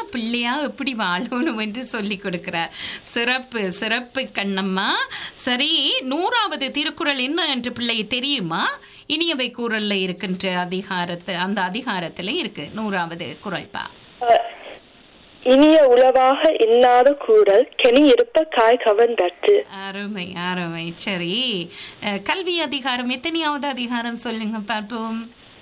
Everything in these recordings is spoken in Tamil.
பிள்ளையா எப்படி வாழணும் என்று சொல்லி கொடுக்கிறார் சிறப்பு சிறப்பு கண்ணம்மா சரி நூறாவது திருக்குறள் என்ன என்று பிள்ளை தெரியுமா இனியவை கூறல்ல இருக்கின்ற அதிகாரத்து அந்த அதிகாரத்துல இருக்கு நூறாவது குறள்பா அஹ், இனிய உளவாக இன்னாத கூறல் கெனி இருப்ப காய் கவர்ந்தற்று அருமை அருமை சரி அஹ், கல்வி அதிகாரம் எத்தனையாவது அதிகாரம் சொல்லுங்க பார்ப்போம்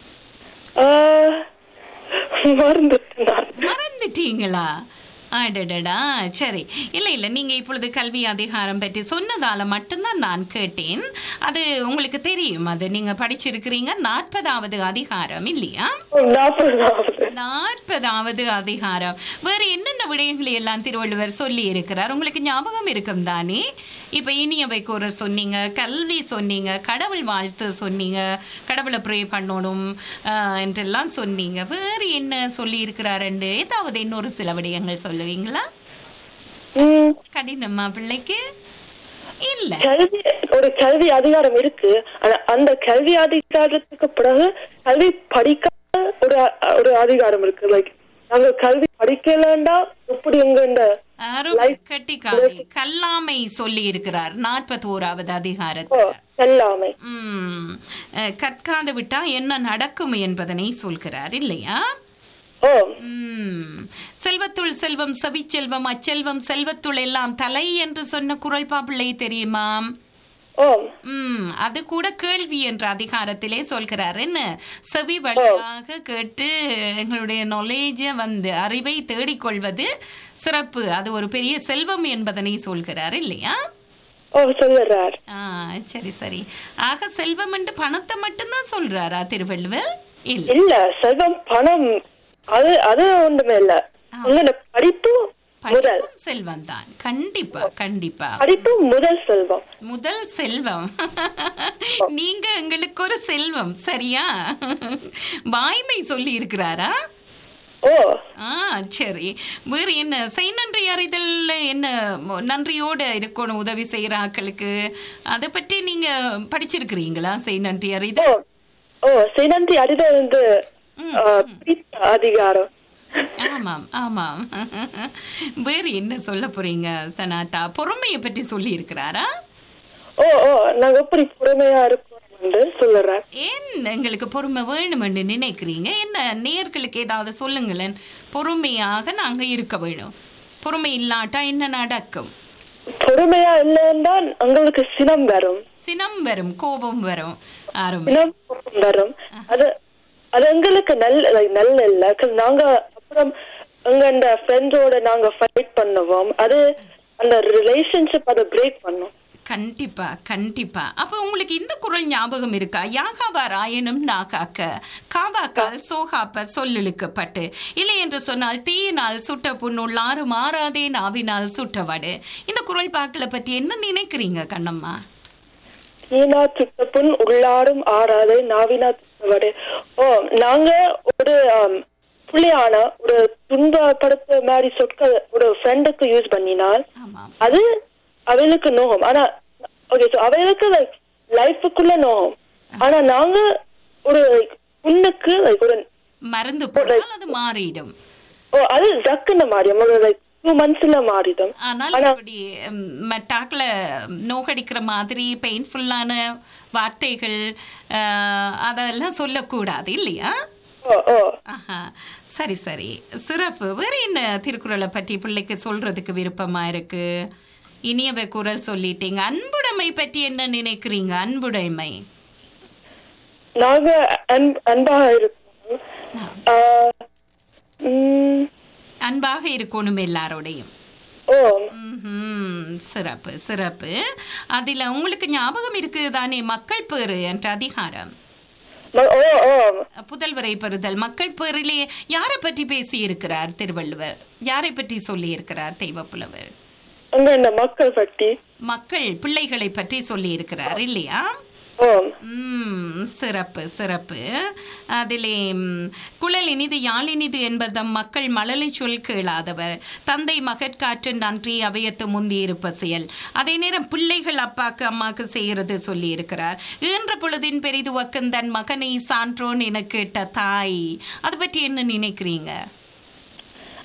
அஹ், மறந்துட்டேன் நான். மறந்துட்டீங்களா அடடடா சரி இல்லை இல்லை நீங்க இப்பொழுது கல்வி அதிகாரம் பற்றி சொன்னதால மட்டும்தான் நான் கேட்டேன் அது உங்களுக்கு தெரியும் அது நீங்க படிச்சிருக்கிறீங்க நாற்பதாவது அதிகாரம் இல்லையா நாற்பதாவது நாற்பதாவது அதிகாரம் வேற என்னென்ன விடயங்களை எல்லாம் திருவள்ளுவர் சொல்லி இருக்கிறார் உங்களுக்கு ஞாபகம் இருக்கும் தானே இப்ப இனியவை கூற சொன்னீங்க கல்வி சொன்னீங்க கடவுள் வாழ்த்து சொன்னீங்க கடவுளை ப்ரே பண்ணணும் ஆஹ், என்றெல்லாம் சொன்னீங்க வேற என்ன சொல்லி இருக்கிறாருண்டு ஏதாவது இன்னொரு சில விடயங்கள் சொல்லுவீங்களா ம், கடினமா பிள்ளைக்கு இல்ல கல்வி ஒரு கல்வி அதிகாரம் இருக்கு ஆனா அந்த கல்வி அதிகாரத்துக்கு பிறகு கல்வி படிக்காத ஒரு ஒரு அதிகாரம் இருக்கு லைக் நாங்க கல்வி படிக்கலண்டா எப்படி எங்க இந்த அருமை கட்டிக்காமை கல்லாமை சொல்லி இருக்கிறார் நாற்பத்தோராவது ஓ, அதிகாரத்தில் எல்லாமே உம், அஹ், கற்காது விட்டா என்ன நடக்கும் என்பதனை சொல்கிறார் இல்லையா ஓ உம், செல்வத்துள் செல்வம் செவிச்செல்வம் அச்செல்வம் செல்வத்துள் எல்லாம் தலை என்று சொன்ன குரல் பாப்பிள்ளை தெரியுமா ஓ உம் அது கூட கேள்வி என்ற அதிகாரத்திலே சொல்கிறார் என்ன செவி வழியாக கேட்டு எங்களுடைய நாலேஜ வந்து அறிவை தேடிக்கொள்வது சிறப்பு அது ஒரு பெரிய செல்வம் என்பதனை சொல்கிறார் இல்லையா ஓ சொல்லுறார் ஆ சரி சரி ஆக செல்வம் என்று பணத்தை மட்டும்தான் சொல்றாரா திருவள்ளுவர் இல்ல இல்ல செல்வம் பணம் அது அது ஒண்ணுமே இல்ல உங்களோட படிப்பு முதல் படிப்பும் செல்வம் தான் கண்டிப்பா கண்டிப்பா படிப்பு முதல் செல்வம் முதல் செல்வம் நீங்க எங்களுக்கு ஒரு செல்வம் சரியா வாய்மை சொல்லி இருக்கிறாரா ஓ ஆ சரி வேறு என்ன செய் நன்றி அறிதல் என்ன ம- நன்றியோட இருக்கணும் உதவி செய்யற ஆட்களுக்கு அதை பற்றி நீங்க படிச்சிருக்கிறீங்களா செய் நன்றி ஓ அறிதல் ஓ சினந்தி அறிதல் வந்து ஆ, பிடித்த அதிகாரம் ஆமாம் ஆமாம் வேறு என்ன சொல்ல போறீங்க சனாதா பொறுமையை பற்றி சொல்லி இருக்கிறாரா ஓ ஓ நாங்க எப்படி பொறுமையா இருக்கோம் என்று சொல்லுறேன் ஏன் எங்களுக்கு பொறுமை வேணும்னு நினைக்கிறீங்க என்ன நேர்களுக்கு ஏதாவது சொல்லுங்களேன் பொறுமையாக நாங்க இருக்க வேணும் பொறுமை இல்லாட்டா என்ன நடக்கும் பொறுமையா இல்லைன்னா உங்களுக்கு சினம் வரும் சினம் வரும் கோபம் வரும் அருமை சினம் கோபம் வரும் அது அது எங்களுக்கு நல்ல like, நல்ல இல்ல 'cause நாங்க அப்புறம் எங்க அந்த ஃப்ரெண்ட்ஸோட நாங்க ஃபைட் பண்ணுவோம் அது அந்த ரிலேஷன்ஷிப் அதை பிரேக் பண்ணும் கண்டிப்பா கண்டிப்பா அப்ப உங்களுக்கு இந்த குரல் ஞாபகம் இருக்கா யாகாவா ராயனும் நாகாக்க காவாக்கால் சோகாப்ப சொல்லிழுக்கப்பட்டு இல்லை என்று சொன்னால் தீயினால் சுட்ட புண்ணுள் ஆறு மாறாதே நாவினால் சுட்டவடு இந்த குரல் பாக்களை பற்றி என்ன நினைக்கிறீங்க கண்ணம்மா ஈனா சுத்தப்புண் உள்ளாடும் ஆறாதே நாவினா துத்தவடே ஓ நாங்க ஒரு ஆம், புள்ளியான ஒரு துன்பப்படுத்த மாதிரி சொற்கள் ஒரு ஃப்ரெண்டுக்கு யூஸ் பண்ணினால் ஆமாம் அது அவளுக்கு நோகம் ஆனா ஓகே சோ அவளுக்கு லைக் லைஃபுக்குள்ள நோகம் ஆனா நாங்க ஒரு like, புண்ணுக்கு லைக் ஒரு மருந்து போட்டால் அது மாறிடும் ஓ அது டக்குன்னு மாறிடும் ஒரு லைக் டூ மந்த்ஸ்ல மாறிடும் ஆனால் இப்படி ம், மெட்டாக்ல நோகடிக்கிற மாதிரி பெயின்ஃபுல்லான வார்த்தைகள் அஹ், அதெல்லாம் சொல்லக்கூடாது இல்லையா ஓ ஓ ஆஹா சரி சரி சிறப்பு வேற என்ன திருக்குறளை பற்றி பிள்ளைக்கு சொல்றதுக்கு விருப்பமா இருக்கு இனியவ குரல் சொல்லிட்டீங்க அன்புடைமை பற்றி என்ன நினைக்கிறீங்க அன்புடைமை நாங்க அன்ப- அன்பாக இருக்கோம் ஆஹ், உம், அன்பாக இருக்கணும் எல்லாரோடையும் ஓ ம்ஹும். சிறப்பு சிறப்பு அதுல உங்களுக்கு ஞாபகம் இருக்குது தானே மக்கள் பேரு என்ற அதிகாரம் ம- ஓ ஓ புதல்வரை பெறுதல் மக்கள் பேரிலே யாரை பற்றி பேசி இருக்கிறார் திருவள்ளுவர் யாரை பற்றி சொல்லி இருக்கிறார் தெய்வப்புலவர் அங்க இந்த மக்கள் பற்றி மக்கள் பிள்ளைகளை பற்றி சொல்லி இருக்கிறார் இல்லையா ஓ ம், சிறப்பு சிறப்பு அதிலே ம், குழல் இனிது யாழ் இனிது என்பதம் மக்கள் மழலை சொல் கேளாதவர் தந்தை மகற்காற்று நன்றி அவையத்து முந்தி இருப்ப செயல் அதே நேரம் பிள்ளைகள் அப்பாக்கு அம்மாக்கு செய்கிறது சொல்லி இருக்கிறார் ஈன்ற பொழுதின் பெரிது வக்கன் தன் மகனை சான்றோன் என கேட்ட தாய் அதை பற்றி என்ன நினைக்கிறீங்க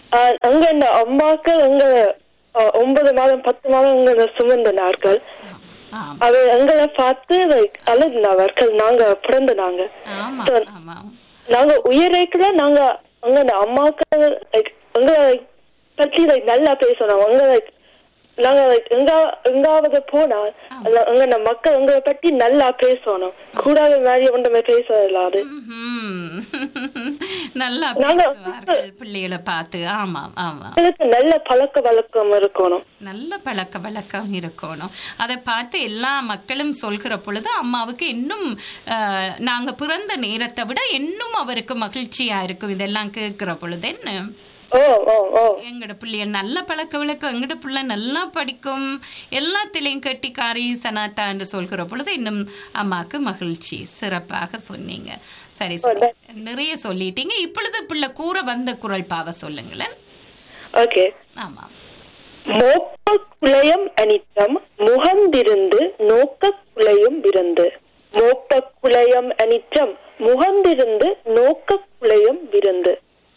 ஆஹ் அங்க இந்த அம்மாக்கள் அங்க ஆஹ் ஒன்பது மாதம் பத்து மாதம் அங்க சுமந்தனார்கள் ஆமா அவ எங்களை பார்த்து like அழுதினவர்கள் நாங்க பிறந்தனாங்க ஆமா So, ஆமா நாங்க உயிரைக்குள்ள நாங்க அங்க அந்த அம்மாக்கள் like எங்களை like பத்தி like நல்லா பேசணும் அங்க like நாங்க like எங்கா எங்காவது போனா அந்த- அங்க அந்த மக்கள் எங்களை பத்தி நல்லா பேசணும் கூடாத மாதிரி ஒன்றுமே பேசலாது ம்ஹும். நல்லா நாங்க- பேசுவார்கள் பிள்ளைகளை பார்த்து ஆமா ஆமா எங்களுக்கு நல்ல பழக்க வழக்கம் இருக்கணும் நல்ல பழக்க வழக்கம் இருக்கணும் அதை பார்த்து எல்லா மக்களும் சொல்கிற பொழுது அம்மாவுக்கு இன்னும் அஹ், நாங்க பிறந்த நேரத்தை விட இன்னும் அவருக்கு மகிழ்ச்சியா இருக்கும் இதெல்லாம் கேட்கிற பொழுது என்ன ஓ ஓ ஓ எங்கட பிள்ளைய நல்ல பழக்க வழக்கம் எங்கட பிள்ளை நல்லா படிக்கும் எல்லாத்திலையும் கட்டிக்காரி சனாத்தா என்று சொல்கிற பொழுது இன்னும் அம்மாக்கு மகிழ்ச்சி சிறப்பாக சொன்னீங்க சரி சரி நிறைய சொல்லிட்டீங்க இப்பொழுது பிள்ளை கூற வந்த குரல் பாவ சொல்லுங்களேன் ஓகே ஆமா மோப்ப குளையம் அனித்தம் முகந்திருந்து நோக்க குளையும் விருந்து மோப்ப குளையம் அனித்தம் முகந்திருந்து நோக்க குளையும் விருந்து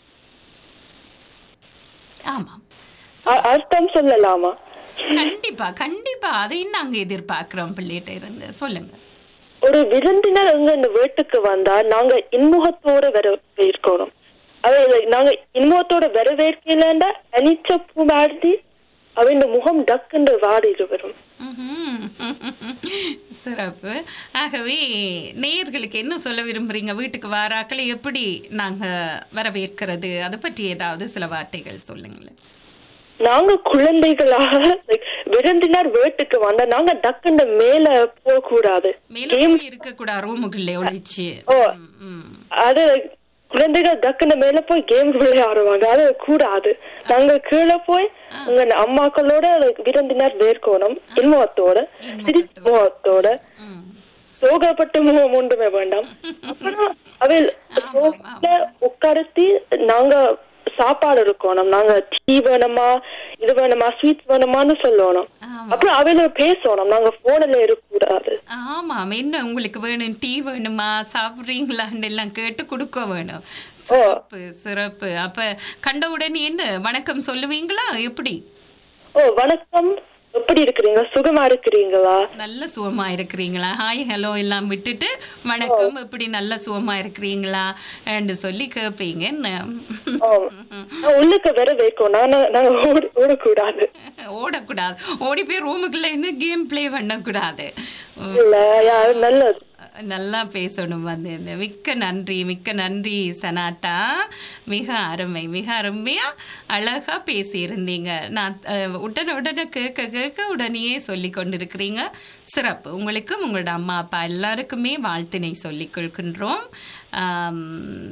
ஆமா அ- அர்த்தம் சொல்லலாமா கண்டிப்பா கண்டிப்பா அதையும் நாங்க எதிர்பார்க்கிறோம் பிள்ளைகிட்ட இருந்து சொல்லுங்க ஒரு விருந்தினர் அங்க இந்த வீட்டுக்கு வந்தா நாங்க இன்முகத்தோட வரவேற்கணும் அது like நாங்க இன்முகத்தோட வரவேற்கலண்டா அனிச்ச பூ வாடி அவன் முகம் டக்குன்னு வாடிட்டு வரும் ம்ஹும். சிறப்பு ஆகவே நேயர்களுக்கு என்ன சொல்ல விரும்புறீங்க வீட்டுக்கு வாராக்களை எப்படி நாங்க வரவேற்கிறது அதை பற்றி ஏதாவது சில வார்த்தைகள் சொல்லுங்களேன் நாங்க குழந்தைகளாக like விருந்தினர் வீட்டுக்கு வந்தா நாங்க டக்குன்னு மேல போக கூடாது மேல போய் இருக்க கூடாது ரூமுக்குள்ளே ஒழிச்சு ஓ. ம், ம். அது like குழந்தைகள் டக்குன்னு மேல போய் கேம் விளையாடுவாங்க அது கூடாது நாங்க கீழே போய் உங்க அம்மாக்களோட like விருந்தினர் வேர்க்கணும் இன்முகத்தோட சிரிமுகத்தோட ம். சோகப்பட்ட முகம் ஒன்றுமே வேண்டாம் அப்புறம் அவையில் சோகத்துல உட்காரத்தி நாங்க சாப்பாடு இருக்கணும் நாங்க டீ வேணுமா இது வேணுமா ஸ்வீட் வேணுமான்னு சொல்லணும் ஆமா அப்புறம் அவையில பேசணும் நாங்க போன்ல இருக்கக்கூடாது ஆமாம் என்ன உங்களுக்கு வேணும் டீ வேணுமா சாப்பிட்றீங்களான்னு எல்லாம் கேட்டு கொடுக்க வேணும் சிறப்பு சிறப்பு அப்ப கண்ட உடனே என்ன வணக்கம் சொல்லுவீங்களா எப்படி ஓ வணக்கம் எப்படி இருக்கிறீங்க சுகமா இருக்கிறீங்களா நல்ல சுகமா இருக்கிறீங்களா ஹாய் ஹலோ எல்லாம் விட்டுட்டு வணக்கம் எப்படி நல்ல சுகமா இருக்கிறீங்களா என்று சொல்லி கேட்பீங்க என்ன ஓ நான் உள்ளுக்கு வர வைக்கும் நாங்க நாங்க ஓட ஓடக்கூடாது ஓடக்கூடாது ஓடி போய் ரூமுக்குள்ள இருந்து கேம் ப்ளே பண்ணக்கூடாது இல்ல யாரு நல்லது நல்லா பேசணும் வந்து இந்த மிக்க நன்றி மிக்க நன்றி சனாட்டா மிக அருமை மிக அருமையா அழகா பேசியிருந்தீங்க நான் அஹ், உடனே உடனே கேட்க கேட்க உடனேயே சொல்லி கொண்டிருக்கிறீங்க சிறப்பு உங்களுக்கும் உங்களோட அம்மா அப்பா எல்லாருக்குமே வாழ்த்தினை சொல்லிக் கொள்கின்றோம் ஆம்,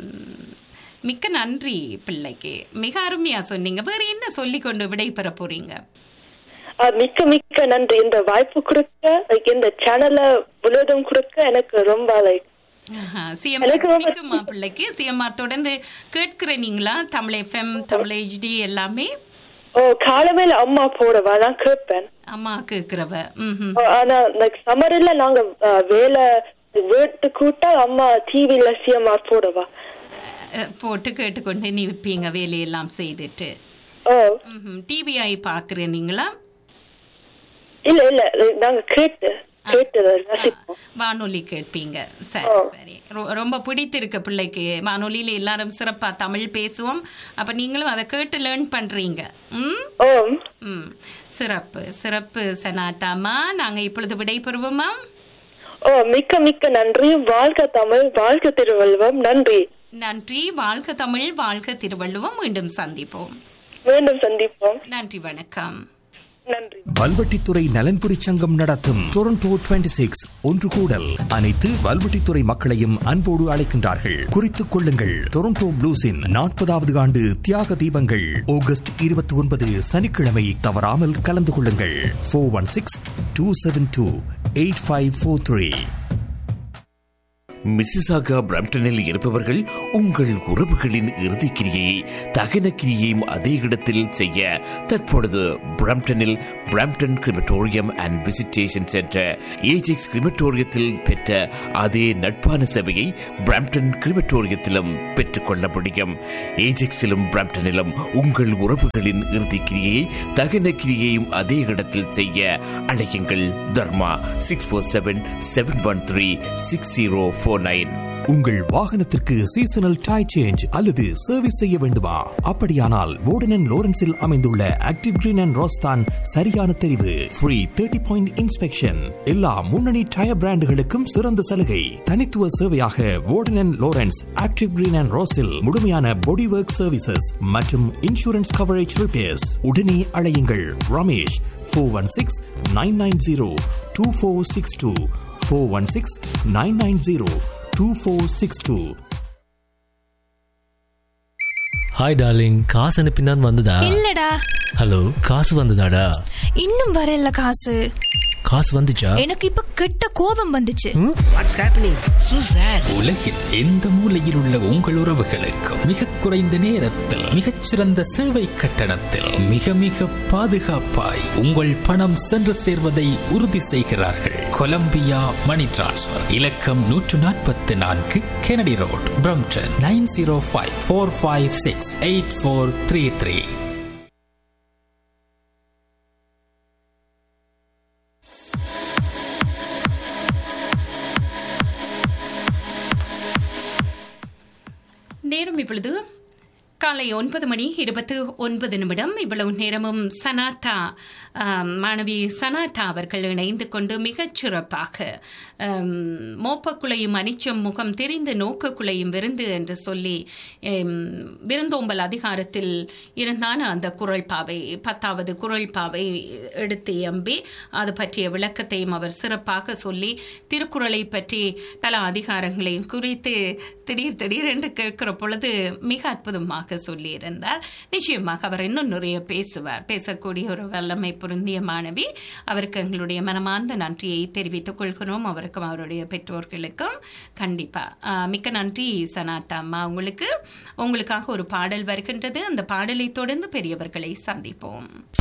மிக்க நன்றி பிள்ளைக்கு மிக அருமையா சொன்னீங்க வேற என்ன சொல்லி கொண்டு விடைபெற போறீங்க ஆ, மிக்க மிக்க நன்றி இந்த வாய்ப்பு கொடுக்க like இந்த சேனலை முழுவதும் கொடுக்க எனக்கு ரொம்ப லைக் சிஎம்ஆர் எனக்கு ரொம்ப பிடிக்குமா பிள்ளைக்கு சிஎம்ஆர் தொடர்ந்து கேட்கிற நீங்களா தமிழ் எஃப்எம் தமிழ் ஹெச்டி எல்லாமே ஓ காலமேல அம்மா போடுவா நான் கேட்பேன் அம்மா கேட்கிறவ ம் ஓ, ஆனா லைக் சம்மர்ல நாங்க ஆ, வேலை வீட்டு கூட்டா அம்மா டிவில சிஎம்ஆர் போடுவா போட்டு கேட்டுக்கொண்டு நீ விப்பீங்க வேலையெல்லாம் செய்துட்டு ஓ டிவிஐ பாக்குற நீங்களா இல்ல இல்ல like நாங்க கேட்டு கேட்டு ரசிப்போம் வானொலி கேட்பீங்க சரி சரி ரொ- ரொம்ப பிடித்திருக்கு பிள்ளைக்கு வானொலியில எல்லாரும் சிறப்பா தமிழ் பேசுவோம் அப்ப நீங்களும் அதை கேட்டு லேர்ன் பண்றீங்க ம் ஓ ம் சிறப்பு சிறப்பு சனாட்டாமா நாங்க இப்பொழுது விடைபெறுவோமா ஓ மிக்க மிக்க நன்றி வாழ்க தமிழ் வாழ்க திருவள்ளுவம் நன்றி நன்றி வாழ்க தமிழ் வாழ்க திருவள்ளுவம் மீண்டும் சந்திப்போம் மீண்டும் சந்திப்போம் நன்றி வணக்கம் நன்றி வல்வெட்டித்துறை நலன்புரி சங்கம் நடத்தும் டொரண்டோ 26 சிக்ஸ் ஒன்று கூடல் அனைத்து வல்வெட்டித்துறை மக்களையும் அன்போடு அழைக்கின்றார்கள் குறித்துக் கொள்ளுங்கள் டொரண்டோ ப்ளூஸின் நாற்பதாவது ஆண்டு தியாக தீபங்கள் ஆகஸ்ட் இருபத்தி ஒன்பது சனிக்கிழமை தவறாமல் கலந்து கொள்ளுங்கள் four one six two seven two eight five four three Mississauga பிரம்டனில் இருப்பவர்கள் உங்கள் உறவுகளின் இறுதிக் கிரியை தகன கிரியையும் அதே இடத்தில் செய்ய தற்பொழுது பிரம்டனில் Brampton crematorium and visitation centre Ajax கிரிமட்டோரியத்தில் பெற்ற அதே நட்பான சேவையை பிரம்டன் கிரிமட்டோரியத்திலும் பெற்றுக்கொள்ள முடியும் ஏஜெக்ஸிலும் பிரம்டனிலும் உங்கள் உறவுகளின் இறுதிக்கிரியை தகன கிரியையும் அதே இடத்தில் செய்ய அழையுங்கள் Dharma six four seven seven one three six zero four nine உங்கள் வாகனத்திற்கு சீசனல் டை சேஞ்ச் அல்லது சர்வீஸ் செய்ய வேண்டுமா அப்படியானால் வோர்டன் லோரன்ஸில் அமைந்துள்ள ஆக்டிவ் கிரீன் அண்ட் ரோஸ்தான் சரியான தெரிவு ஃப்ரீ தேர்ட்டி பாயிண்ட் இன்ஸ்பெக்ஷன் எல்லா முன்னணி டயர் பிராண்டுகளுக்கும் சிறந்த சலுகை தனித்துவ சேவையாக Warden Lawrence active green and ரோஸில் முழுமையான பாடி ஒர்க் சர்வீசஸ் மற்றும் இன்சூரன்ஸ் கவரேஜ் ரிப்பேர்ஸ் உடனே அழையுங்கள் Ramesh four one six nine nine zero two four six two four one six nine nine zero 2462. Hi darling காசு அனுப்பினான் வந்ததா இல்லடா ஹலோ காசு வந்ததாடா இன்னும் வரல காசு காசு வந்துச்சா எனக்கு இப்ப கெட்ட கோபம் வந்துச்சு வாட்ஸ் ஹேப்பனிங் சூ சார் உலகில் எந்த மூலையில் உள்ள உங்கள் உறவுகளுக்கு மிக குறைந்த நேரத்தில் மிகச்சிறந்த சேவை கட்டணத்தில் மிக மிக பாதுகாப்பாய் உங்கள் பணம் சென்று சேர்வதை உறுதி செய்கிறார்கள் கொலம்பியா மணி டிரான்ஸ்ஃபர் இலக்கம் நூற்று நாற்பத்தி நான்கு Kennedy road Brampton nine zero five four five six eight four three three நேரம் இப்பொழுது காலை ஒன்பது மணி இருபத்து ஒன்பது நிமிடம் இவ்வளவு நேரமும் சனாட்டா ஆம், மாணவி சனாட்டா அவர்கள் இணைந்து கொண்டு மிகச் சிறப்பாக ஆம், மோப்பக்குலையும் அனிச்சம் முகம் தெரிந்து நோக்கக்குலையும் விருந்து என்று சொல்லி ஆம், விருந்தோம்பல் அதிகாரத்தில் இருந்தான அந்த குரல் பாவை பத்தாவது குரல் பாவை எடுத்து எம்பி அது பற்றிய விளக்கத்தையும் அவர் சிறப்பாக சொல்லி திருக்குறளை பற்றி பல அதிகாரங்களையும் குறித்து திடீர் திடீர் என்று கேட்கிற பொழுது மிக அற்புதமாக சொல்லியிருந்தார் நிச்சயமாக அவர் இன்னும் நிறைய பேசுவார் பேசக்கூடிய ஒரு வல்லமை பொருந்திய மாணவி அவருக்கு எங்களுடைய மனமார்ந்த நன்றியை தெரிவித்துக் கொள்கிறோம் அவருக்கும் அவருடைய பெற்றோர்களுக்கும் கண்டிப்பா ஆஹ், மிக்க நன்றி சனாட்டா அம்மா உங்களுக்கு உங்களுக்காக ஒரு பாடல் வருகின்றது அந்த பாடலை தொடர்ந்து பெரியவர்களை சந்திப்போம்